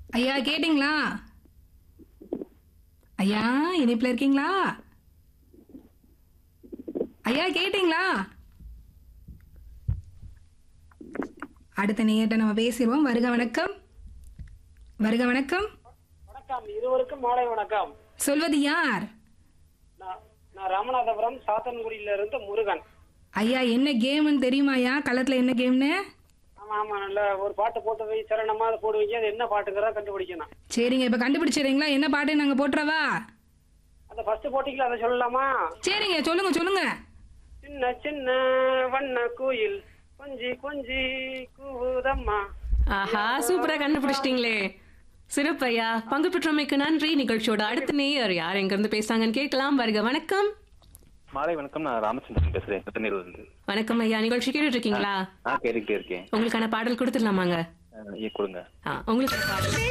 ஐயா கேட்டிங்களா ஐயா இனிப்புல இருக்கீங்களா ஐயா கேட்டிங்களா அடுத்த நேயர்கிட்ட நம்ம பேசிடுவோம் வருக வணக்கம் வருக வணக்கம் வணக்கம் இருவருக்கும் மாலை வணக்கம் சொல்வது யார் நான் நான் ராமநாதபுரம் சாத்தன்குடியில இருந்து முருகன் ஐயா என்ன கேம்னு தெரியுமாயா களத்துல என்ன கேம்னு ஆமா ஆமா நல்ல ஒரு பாட்டு போட்டு போய் சரணமா அதை போடுவீங்க அது என்ன பாட்டுங்கிறத கண்டுபிடிக்கணும் சரிங்க இப்ப கண்டுபிடிச்சிடுறீங்களா என்ன பாட்டு நாங்க போட்டுறவா அந்த ஃபர்ஸ்ட் போட்டிங்களா அதை சொல்லலாமா சரிங்க சொல்லுங்க சொல்லுங்க சின்ன சின்ன வண்ண கோயில் கொஞ்சி கொஞ்சி கூவுதம்மா ஆஹா சூப்பரா கண்டுபிடிச்சிட்டீங்களே சிறப்பையா பங்கு பெற்றமைக்கு நன்றி நிகழ்ச்சியோட அடுத்த நேயர் யார் எங்க இருந்து பேசுறாங்கன்னு கேட்கலாம் வருக வணக்கம் மாலை வணக்கம் நான் ராமச்சந்திரன் பேசுறேன் திருநெல்வேலியில இருந்து வணக்கம் ஐயா நிகழ்ச்சி கேட்டுட்டு இருக்கீங்களா ஆ கேட்டுக்கிட்டே இருக்கேன் உங்களுக்கான பாடல் கொடுத்துடலாமாங்க ஆ, ஏ கொடுங்க ஆ, உங்களுக்கான பாடல்